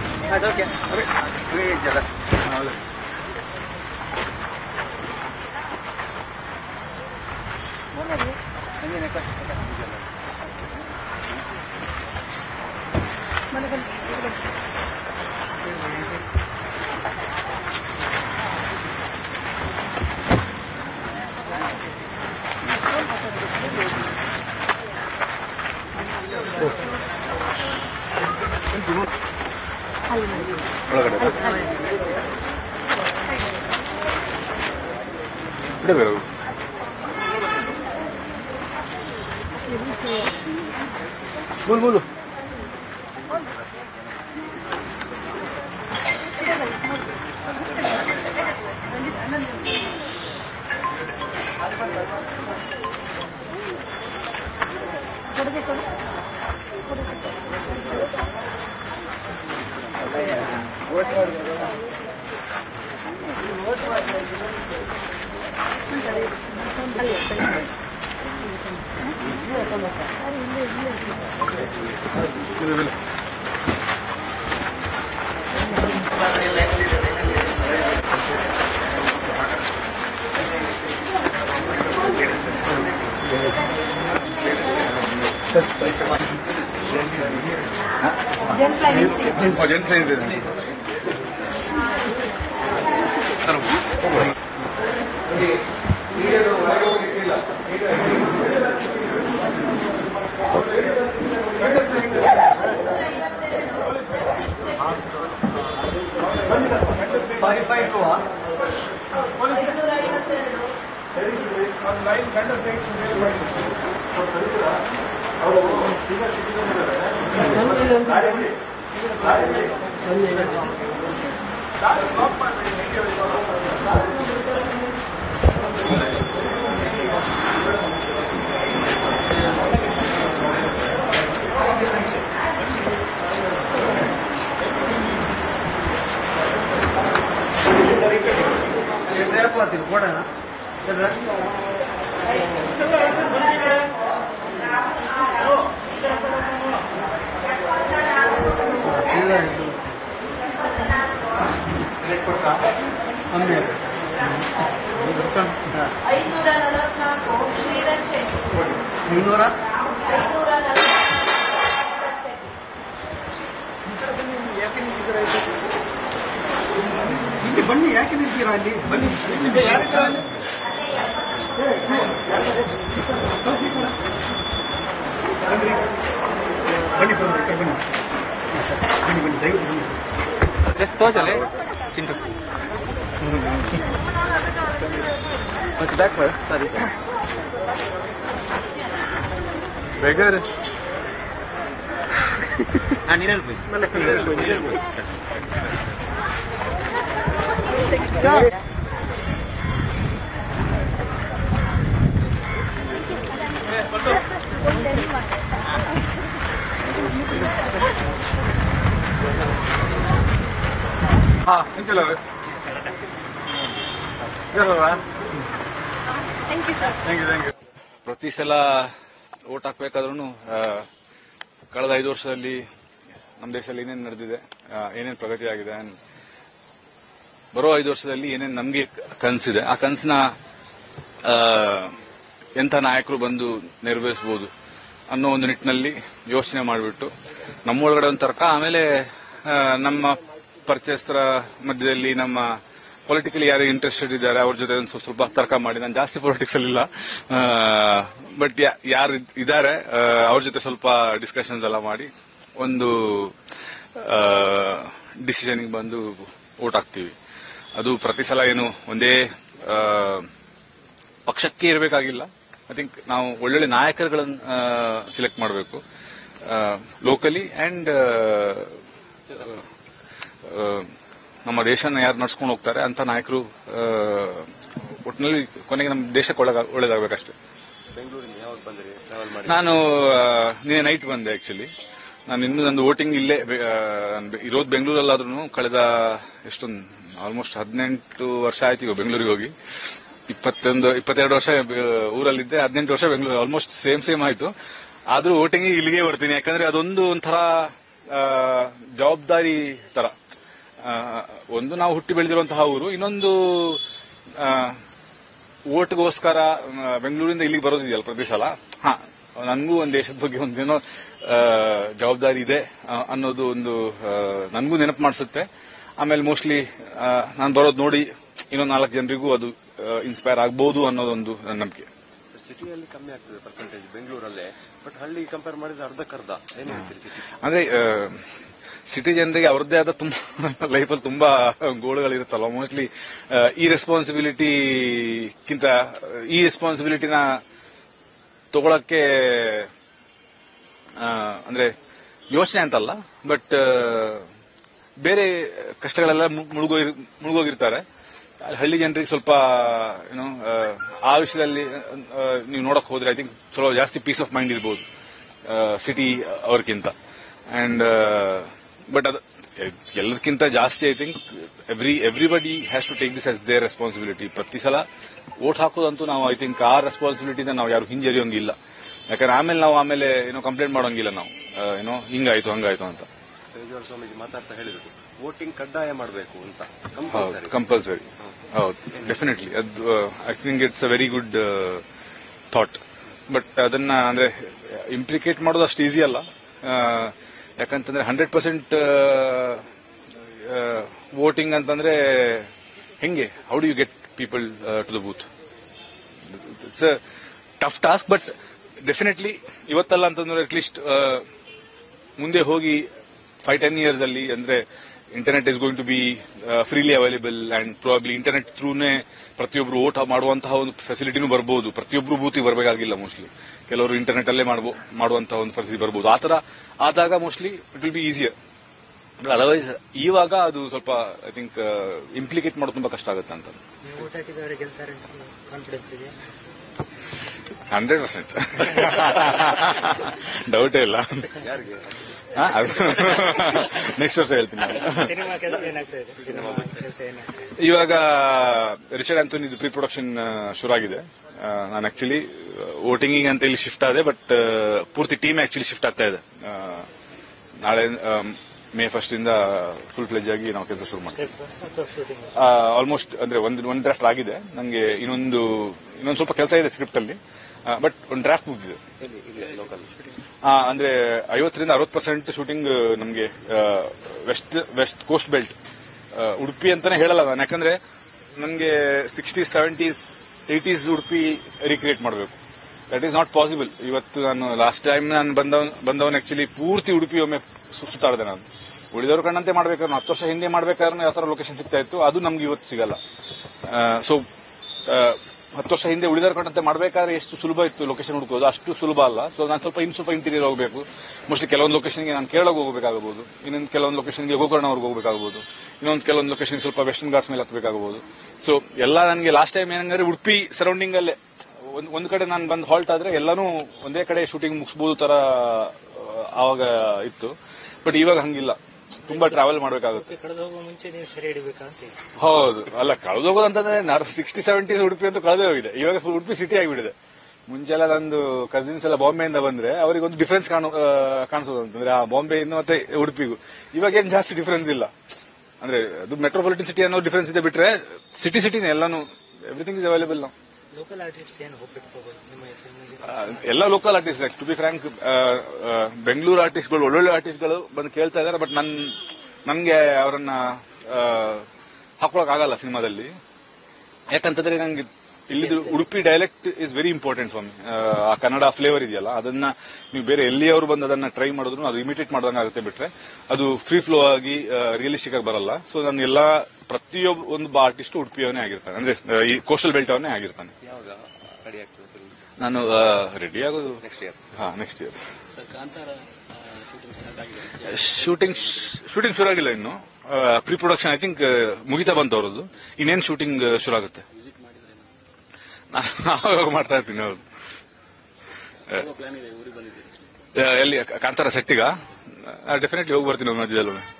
ಆಯ್ತು ಓಕೆ ಅದೇ ಫ್ರೀ ಇದೆಯಲ್ಲ ಹೌದು ಹಂಗೇನೆ ಕಟ್ ಕಟ್ ಇದೆಯಲ್ಲ. ಒಳಗಡೆ ಬಿಡಬೇಡ ಮೂಲು ಮೂಲು ಜೆಂಟ್ಸ್ ಇದೆ ಐನೂರ ನಲವತ್ನಾಲ್ಕು ಶ್ರೀಧರ್ ಶೆಟ್ಟಿ ಇನ್ನೂರ ಐನೂರ ಇಲ್ಲಿ ಬನ್ನಿ ಯಾಕೆ ನಿಲ್ತೀರಾ ಅಲ್ಲಿ ಬನ್ನಿ ಇಲ್ಲಿ ಯಾರಿದ್ದೀರಾ ಅಲ್ಲಿ? ಬನ್ನಿ ಬನ್ನಿ ಬನ್ನಿ ಈ ಕಡೆ ಬನ್ನಿ ಬನ್ನಿ ಬನ್ನಿ ದಯವಿಟ್ಟು ಬನ್ನಿ ಜಸ್ಟ್ ತೋಚಲೆ ಚಿಂಟು ಮತ್ತೆ ಬ್ಯಾಕ್ ಮಾಡು ಸರಿ ಬೇಗ ಹಾ ನೀರಲ್ಲಿ ಹೋಗಿ ಹಾ ಇಂಚಲ ಥ್ಯಾಂಕ್ ಯು ಥ್ಯಾಂಕ್ ಯು ಪ್ರತಿ ಸಲ ಓಟ್ ಹಾಕ್ಬೇಕಾದ್ರೂ ಕಳೆದ ಐದು ವರ್ಷದಲ್ಲಿ ನಮ್ಮ ದೇಶದಲ್ಲಿ ಏನೇನು ನಡೆದಿದೆ ಏನೇನು ಪ್ರಗತಿ ಆಗಿದೆ and ಬರೋ ಐದು ವರ್ಷದಲ್ಲಿ ಏನೇನು ನಮಗೆ ಕನಸಿದೆ ಆ ಕನಸಿನ ಎಂಥ ನಾಯಕರು ಬಂದು ನೆರವೇರಿಸಬಹುದು ಅನ್ನೋ ಒಂದು ನಿಟ್ಟಿನಲ್ಲಿ ಯೋಚನೆ ಮಾಡಿಬಿಟ್ಟು ನಮ್ಮೊಳಗಡೆ ಒಂದು ತರ್ಕ ಆಮೇಲೆ ಆ, ನಮ್ಮ ಪರಿಚಯಸ್ಥರ ಮಧ್ಯದಲ್ಲಿ ನಮ್ಮ ಪೊಲಿಟಿಕಲಿ ಯಾರು ಇಂಟ್ರೆಸ್ಟೆಡ್ ಇದ್ದಾರೆ ಅವ್ರ ಜೊತೆ ಒಂದು ಸ್ವಲ್ಪ ಸ್ವಲ್ಪ ತರ್ಕ ಮಾಡಿ ನಾನು ಜಾಸ್ತಿ ಪೊಲಿಟಿಕ್ಸ್ ಅಲ್ಲಿ ಇಲ್ಲ ಬಟ್ ಯಾರು ಇದ್ದಾರೆ ಅವ್ರ ಜೊತೆ ಸ್ವಲ್ಪ ಡಿಸ್ಕಷನ್ಸ್ ಎಲ್ಲ ಮಾಡಿ ಒಂದು ಡಿಸಿಷನ್ ಬಂದು ಓಟ್ ಹಾಕ್ತೀವಿ ಅದು ಪ್ರತಿ ಸಲ ಏನು ಒಂದೇ ಆ, ಪಕ್ಷಕ್ಕೆ ಇರಬೇಕಾಗಿಲ್ಲ ಐ ಥಿಂಕ್ ನಾವು ಒಳ್ಳೊಳ್ಳೆ ನಾಯಕರುಗಳನ್ನು ಸಿಲೆಕ್ಟ್ ಮಾಡಬೇಕು ಲೋಕಲಿ ಅಂಡ್ ನಮ್ಮ ದೇಶನ ಯಾರು ನಡ್ಸ್ಕೊಂಡು ಹೋಗ್ತಾರೆ ಅಂತ ನಾಯಕರು ಆ, ಒಟ್ಟಿನಲ್ಲಿ ಕೊನೆಗೆ ನಮ್ಮ ದೇಶಕ್ಕೆ ಒಳ್ಳೆದ ಒಳ್ಳೇದಾಗಬೇಕಷ್ಟೇ ನಾನು ಆ, ನಿನ್ನೆ ನೈಟ್ ಬಂದೆ ಆಕ್ಚುಲಿ ನಾನು ಇನ್ನೂ ನಂದು ವೋಟಿಂಗ್ ಇಲ್ಲೇ ಬೆ- ಆ, ನಾನ್ ಬೆ- ಇರೋದು ಬೆಂಗಳೂರಲ್ಲಾದ್ರೂ ಕಳೆದ ಎಷ್ಟೊಂದು ಆಲ್ಮೋಸ್ಟ್ ಹದಿನೆಂಟು ವರ್ಷ ಆಯ್ತು ಈಗ ಬೆಂಗಳೂರಿಗೆ ಹೋಗಿ ಇಪ್ಪತ್ತೊಂದು ಇಪ್ಪತ್ತೆರಡು ವರ್ಷ ಬೆ- ಊರಲ್ಲಿದ್ದೆ ಹದಿನೆಂಟು ವರ್ಷ ಬೆಂಗಳೂರು ಆಲ್ಮೋಸ್ಟ್ ಸೇಮ್ ಸೇಮ್ ಆಯ್ತು ಆದ್ರೂ ವೋಟಿಂಗ್ ಇಲ್ಲಿಗೆ ಬರ್ತೀನಿ ಯಾಕಂದ್ರೆ ಅದೊಂದು ಒಂಥರ ಆ, ಜವಾಬ್ದಾರಿ ತರ ಆ, ಒಂದು ನಾವು ಹುಟ್ಟಿ ಬೆಳೆದಿರುವಂತಹ ಊರು ಇನ್ನೊಂದು ಆ, ಓಟ್ಗೋಸ್ಕರ ಆ, ಬೆಂಗಳೂರಿಂದ ಇಲ್ಲಿಗೆ ಬರೋದಿದೆಯಲ್ಲ ಪ್ರತಿ ಸಲ ಹಾ ನನಗೂ ಒಂದು ದೇಶದ ಬಗ್ಗೆ ಒಂದೇನೋ ಆ, ಜವಾಬ್ದಾರಿ ಇದೆ ಆ, ಅನ್ನೋದು ಒಂದು ಆ, ನನಗೂ ನೆನಪು ಮಾಡಿಸುತ್ತೆ ಆಮೇಲೆ ಮೋಸ್ಟ್ಲಿ ನಾನು ಬರೋದು ನೋಡಿ ಇನ್ನೊಂದು ನಾಲ್ಕು ಜನರಿಗೂ ಅದು ಇನ್ಸ್ಪೈರ್ ಆಗ್ಬೋದು ಅನ್ನೋದೊಂದು ನನ್ನ ನಂಬಿಕೆ ಸರ್ ಸಿಟಿಯಲ್ಲಿ ಕಮ್ಮಿ ಆಗ್ತದೆ ಪರ್ಸೆಂಟೇಜ್ ಬೆಂಗಳೂರಲ್ಲೇ ಬಟ್ ಹಳ್ಳಿ ಕಂಪೇರ್ ಮಾಡಿದ್ರೆ ಅರ್ಧಕ್ಕರ್ಧ ಏನ್ ಹೇಳ್ತೀರಿ ಸಿಟಿ ಅಂದ್ರೆ ಸಿಟಿ ಜನರಿಗೆ ಅವ್ರದ್ದೇ ಆದ ತುಂಬಾ ಲೈಫಲ್ಲಿ ತುಂಬಾ ಗೋಳುಗಳಿರುತ್ತಲ್ಲ ಮೋಸ್ಟ್ಲಿ ಈ ರೆಸ್ಪಾನ್ಸಿಬಿಲಿಟಿಗಿಂತ ಈ ರೆಸ್ಪಾನ್ಸಿಬಿಲಿಟಿನ ತಗೊಳಕ್ಕೆ ಆ, ಅಂದ್ರೆ ಯೋಚನೆ ಅಂತಲ್ಲ ಬಟ್ ಬೇರೆ ಕಷ್ಟಗಳೆಲ್ಲ ಮು- ಮುಳುಗೋಗಿ ಮುಳುಗೋಗಿರ್ತಾರೆ ಅಲ್ಲಿ ಹಳ್ಳಿ ಜನರಿಗೆ ಸ್ವಲ್ಪ ಏನೋ ಆ ವಿಷಯದಲ್ಲಿ ಆ, ನೀವು ನೋಡಕ್ ಹೋದ್ರೆ ಐ ಥಿಂಕ್ ಸ್ವಲ್ಪ ಜಾಸ್ತಿ ಪೀಸ್ ಆಫ್ ಮೈಂಡ್ ಇರ್ಬೋದು ಸಿಟಿ ಅವ್ರಿಗಿಂತ ಅಂಡ್ ಬಟ್ ಅದು ಎಲ್ಲದಕ್ಕಿಂತ ಜಾಸ್ತಿ I think every everybody has to take this as their responsibility ಪ್ರತಿ ಸಲ ವೋಟ್ ಹಾಕೋದಂತೂ ನಾವು ಐ ಥಿಂಕ್ ಆ ರೆಸ್ಪಾನ್ಸಿಬಿಲಿಟಿನ ನಾವು ಯಾರು ಹಿಂಜರಿಯೋಂಗಿಲ್ಲ ಯಾಕಂದ್ರೆ ಆಮೇಲೆ ನಾವು ಆಮೇಲೆ ಏನೋ ಕಂಪ್ಲೇಂಟ್ ಮಾಡೋಂಗಿಲ್ಲ ನಾವು ಆ, ಏನೋ ಹಿಂಗಾಯ್ತು ಹಂಗಾಯ್ತು ಅಂತ ತೇಜಸ್ವಿ ಸ್ವಾಮೀಜಿ ಮಾತಾಡ್ತಾ ಹೇಳಿದ್ರು ವೋಟಿಂಗ್ ಕಡ್ಡಾಯ ಮಾಡಬೇಕು ಅಂತ ಹೌದು ಕಂಪಲ್ಸರಿ ಕಂಪಲ್ಸರಿ ಹೌದು ಡೆಫಿನೆಟ್ಲಿ ಅದು I think it's a very good thought but ಅದನ್ನ ಅಂದ್ರೆ ಇಂಪ್ಲಿಕೇಟ್ ಮಾಡೋದು ಅಷ್ಟು ಈಸಿ ಅಲ್ಲ ಆ, ಯಾಕಂತಂದ್ರೆ ಹಂಡ್ರೆಡ್ ಪರ್ಸೆಂಟ್ ವೋಟಿಂಗ್ ಅಂತಂದ್ರೆ ಹೆಂಗೆ how do you get people to the booth it's a tough task but definitely ಇವತ್ತಲ್ಲ ಅಂತಂದ್ರೆ ಅಟ್ಲೀಸ್ಟ್ ಮುಂದೆ ಹೋಗಿ ಫೈವ್ ಟೆನ್ ಇಯರ್ಸ್ ಅಲ್ಲಿ ಅಂದ್ರೆ internet is going to be freely available and probably internet ಥ್ರೂನೇ ಪ್ರತಿಯೊಬ್ರು ಓಟ್ ಮಾಡುವಂತಹ ಒಂದು ಫೆಸಿಲಿಟಿನೂ ಬರಬಹುದು ಪ್ರತಿಯೊಬ್ರು ಬೂತಿಗೆ ಬರಬೇಕಾಗಿಲ್ಲ ಮೋಸ್ಟ್ಲಿ ಕೆಲವರು ಇಂಟರ್ನೆಟ್ ಅಲ್ಲೇ ಮಾಡ್ಬೋ- ಮಾಡುವಂತಹ ಒಂದು ಪರಿಸ್ಥಿತಿ ಬರಬಹುದು ಆತರ ಆದಾಗ mostly it will be easier otherwise ಇವಾಗ ಅದು ಸ್ವಲ್ಪ ಐ ಥಿಂಕ್ ಇಂಪ್ಲಿಕೇಟ್ ಮಾಡೋದು ತುಂಬಾ ಕಷ್ಟ ಆಗುತ್ತೆ ಅಂತ ನೀವು ಓಟ್ ಹಾಕಿದವರೆ ಗೆಲ್ತಾರೆ ಕಾನ್ಫಿಡೆನ್ಸ್ ಇದೆಯಾ ಹಂಡ್ರೆಡ್ ಪರ್ಸೆಂಟ್ ಡೌಟೇ ಇಲ್ಲ ಯಾರಿಗೆ ನೆಕ್ಸ್ಟ್ ವರ್ಷ ಹೇಳ್ತೀನಿ ನಾನು. ಸಿನಿಮಾ ಕೆಲಸ ಏನಾಗ್ತಾ ಇದೆ ಸಿನಿಮಾ ಕೆಲಸ ಏನಾಗ್ತಾ ಇದೆ ಇವಾಗ ರಿಚರ್ಡ್ ಆಂಥೋನಿದು ಪ್ರೀ ಪ್ರೊಡಕ್ಷನ್ ಶುರು ಆಗಿದೆ ಆ, ನಾನು ಆಕ್ಚುಲಿ ವೋಟಿಂಗ್ ಅಂತ ಇಲ್ಲಿ ಶಿಫ್ಟ್ ಆದೆ ಬಟ್ ಪೂರ್ತಿ ಟೀಮ್ ಆಕ್ಚುಲಿ ಶಿಫ್ಟ್ ಆಗ್ತಾ ಇದೆ ಆ, ನಾಳೆ ಮೇ ಫಸ್ಟ್ ಇಂದ ಫುಲ್ ಫ್ಲೆಜ್ ಆಗಿ ನಾವು ಕೆಲಸ ಶುರು ಮಾಡ್ತೀವಿ ಅಥವಾ ಶೂಟಿಂಗ್ ಆಲ್ಮೋಸ್ಟ್ ಅಂದ್ರೆ ಒಂದು ಒಂದು ಡ್ರಾಫ್ಟ್ ಆಗಿದೆ ನಂಗೆ ಇನ್ನೊಂದು ಇನ್ನೊಂದು ಸ್ವಲ್ಪ ಕೆಲಸ ಇದೆ ಸ್ಕ್ರಿಪ್ಟ್ ಅಲ್ಲಿ ಬಟ್ ಒಂದು ಡ್ರಾಫ್ಟ್ ಮುಗಿದಿದೆ ಲೋಕಲ್ ಆ, ಅಂದ್ರೆ ಐವತ್ತರಿಂದ ಅರವತ್ತು ಪರ್ಸೆಂಟ್ ಶೂಟಿಂಗ್ ನಮಗೆ west west coast belt Udupi ಅಂತಾನೆ ಹೇಳಲ್ಲ ನಾನು ಯಾಕಂದ್ರೆ ನನಗೆ sixties seventies eighties Udupi recreate ಮಾಡಬೇಕು ದಟ್ ಈಸ್ ನಾಟ್ ಪಾಸಿಬಲ್ ಇವತ್ತು ನಾನು ಲಾಸ್ಟ್ ಟೈಮ್ ನಾನು ಬಂದವನ್ ಬಂದವನ್ ಆಕ್ಚುಲಿ ಪೂರ್ತಿ ಉಡುಪಿ ಒಮ್ಮೆ ಸು- ಸುತ್ತಾಡಿದೆ ನಾನು ಉಳಿದವರು ಕಣ್ಣಂತೆ ಮಾಡ್ಬೇಕಾದ್ರೆ ಹತ್ತು ವರ್ಷ ಹಿಂದೆ ಮಾಡ್ಬೇಕಾದ್ರೆ ಯಾವ ತರ ಲೊಕೇಶನ್ ಸಿಗ್ತಾ ಇತ್ತು ಅದು ನಮ್ಗೆ ಇವತ್ತು ಸಿಗಲ್ಲ ಸೊ ಹತ್ತು ವರ್ಷ ಹಿಂದೆ ಉಳಿದವ್ರ ಕಂಡಂತೆ ಮಾಡಬೇಕಾದ್ರೆ ಎಷ್ಟು ಸುಲಭ ಇತ್ತು ಲೊಕೇಶನ್ ಹುಡುಕೋದು ಅಷ್ಟು ಸುಲಭ ಅಲ್ಲ ಸೊ ನಾನು ಸ್ವಲ್ಪ ಇನ್ನು ಸ್ವಲ್ಪ ಇಂಟೀರಿಯರ್ ಹೋಗಬೇಕು ಮೋಸ್ಟ್ಲಿ ಕೆಲವೊಂದು ಲೊಕೇಶನ್ಗೆ ನಾನು ಕೇರಳಕ್ಕೆ ಹೋಗಬೇಕಾಗಬಹುದು ಇನ್ನೊಂದು ಕೆಲವೊಂದು ಲೊಕೇಶನ್ಗೆ ಗೋಕರ್ಣವ್ರಿಗೆ ಹೋಗಬೇಕಾಗಬಹುದು ಇನ್ನೊಂದು ಕೆಲವೊಂದು ಲೊಕೇಶನ್ ಸ್ವಲ್ಪ ವೆಸ್ಟರ್ನ್ ಘಾಟ್ಸ್ ಮೇಲೆ ಹತ್ತಬೇಕಾಗಬಹುದು ಸೊ ಎಲ್ಲ ನನಗೆ ಲಾಸ್ಟ್ ಟೈಮ್ ಏನಂದ್ರೆ ಉಡುಪಿ ಸರೌಂಡಿಂಗ್ ಅಲ್ಲೇ ಒಂದ್ ಒಂದ್ ಕಡೆ ನಾನು ಬಂದು ಹಾಲ್ಟ್ ಆದ್ರೆ ಎಲ್ಲಾನು ಒಂದೇ ಕಡೆ ಶೂಟಿಂಗ್ ಮುಗಿಸಬಹುದು ತರ ಆ, ಆವಾಗ ಇತ್ತು ಬಟ್ ಇವಾಗ ಹಂಗಿಲ್ಲ ತುಂಬಾ ಟ್ರಾವೆಲ್ ಮಾಡಬೇಕಾಗುತ್ತೆ ಕಳೆದು ಹೋಗುವ ಮುಂಚೆ ನೀವು ಸೆರೆ ಹಿಡಿಬೇಕಾ ಅಂತ ಹೇಳಿ. ಹೌದು ಅಲ್ಲ ಕಳೆದು ಹೋಗೋದು ಅಂತಂದ್ರೆ ಸಿಕ್ಸ್ಟಿ ಸೆವೆಂಟೀಸ್ ಉಡುಪಿ ಅಂತ ಕಳೆದೇ ಹೋಗಿದೆ ಇವಾಗ full ಉಡುಪಿ ಸಿಟಿ ಆಗಿಬಿಡಿದೆ ಮುಂಚೆಲ್ಲ ನಂದು ಕಸಿನ್ಸ್ ಎಲ್ಲ ಬಾಂಬೆಯಿಂದ ಬಂದ್ರೆ ಅವರಿಗೆ ಒಂದು ಡಿಫ್ರೆನ್ಸ್ ಕಾಣೋ ಆ, ಕಾಣಿಸೋದು ಅಂತಂದ್ರೆ ಆ ಬಾಂಬೆಯಿಂದ ಮತ್ತೆ ಉಡುಪಿಗೂ ಇವಾಗ ಏನ್ ಜಾಸ್ತಿ ಡಿಫ್ರೆನ್ಸ್ ಇಲ್ಲ ಅಂದ್ರೆ ಅದು ಮೆಟ್ರೋಪಾಲಿಟನ್ ಸಿಟಿ ಅನ್ನೋ ಡಿಫ್ರೆನ್ಸ್ ಇದೆ ಬಿಟ್ರೆ ಸಿಟಿ ಸಿಟಿನೇ ಎಲ್ಲಾನು ಎವ್ರಿಥಿಂಗ್ ಇಸ್ ಅವೈಲೇಬಲ್ ನಾವು ಲೋಕಲ್ ಆರ್ಟಿಸ್ಟ್ ಏನು ಹೋಗ್ಬಿಟ್ಟು ನಿಮ್ಮ ಸಿನಿಮಾಗೆ ಆ, ಎಲ್ಲ local artist to be frank Bengaluru ಆರ್ಟಿಸ್ಟ್ಗಳು ಒಳ್ಳೊಳ್ಳೆ ಆರ್ಟಿಸ್ಟ್ಗಳು ಬಂದು ಕೇಳ್ತಾ ಇದಾರೆ ಬಟ್ ನನ್ ನನ್ಗೆ ಅವರನ್ನ ಹಾಕೊಳಕ್ ಆಗಲ್ಲ ಸಿನಿಮಾದಲ್ಲಿ ಯಾಕಂತಂದ್ರೆ ನಂಗೆ ಇಲ್ಲಿದು Udupi dialect is very important for me ಆ ಕನ್ನಡ ಫ್ಲೇವರ್ ಇದೆಯಲ್ಲ ಅದನ್ನ ನೀವು ಬೇರೆ ಎಲ್ಲಿಯವರು ಬಂದು ಅದನ್ನ ಟ್ರೈ ಮಾಡಿದ್ರು ಅದು ಇಮಿಟೇಟ್ ಮಾಡ್ದಂಗೆ ಆಗುತ್ತೆ ಬಿಟ್ರೆ ಅದು ಫ್ರೀ ಫ್ಲೋ ಆಗಿ ರಿಯಲಿಸ್ಟಿಕ್ ಆಗಿ ಬರಲ್ಲ ಸೊ ನಾನು ಎಲ್ಲಾ ಪ್ರತಿಯೊಬ್ಬ ಒಂದು ಆರ್ಟಿಸ್ಟ್ ಉಡುಪಿಯವನೇ ಆಗಿರ್ತಾನೆ ಅಂದ್ರೆ ಆ, ಈ ಕೋಸ್ಟಲ್ ಬೆಲ್ಟ್ ಅವನೇ ಆಗಿರ್ತಾನೆ ಯಾವಾಗ ರೆಡಿ ಆಗ್ತದೆ film? ನಾನು ರೆಡಿ ಆಗೋದು ನೆಕ್ಸ್ಟ್ ಇಯರ್ ಹಾ ನೆಕ್ಸ್ಟ್ ಇಯರ್ ಶೂಟಿಂಗ್ ಶೂಟಿಂಗ್ ಶುರು ಆಗಿಲ್ಲ ಇನ್ನು ಪ್ರೀ ಪ್ರೊಡಕ್ಷನ್ ಐ ಥಿಂಕ್ ಮುಗಿತಾ ಬಂತು ಅವರದ್ದು ಇನ್ನೇನು ಶೂಟಿಂಗ್ ಶುರು ಆಗುತ್ತೆ ನಾನು ಆವಾಗ ಮಾಡ್ತಾ ಇರ್ತೀನಿ ಹೌದು ಆ, ಎಲ್ಲಿ ಕಾಂತಾರ ಸೆಟ್ಟಿಗ ಡೆಫಿನೆಟ್ಲಿ ಹೋಗಿ ಬರ್ತೀನಿ ಮಧ್ಯದಲ್ಲಿ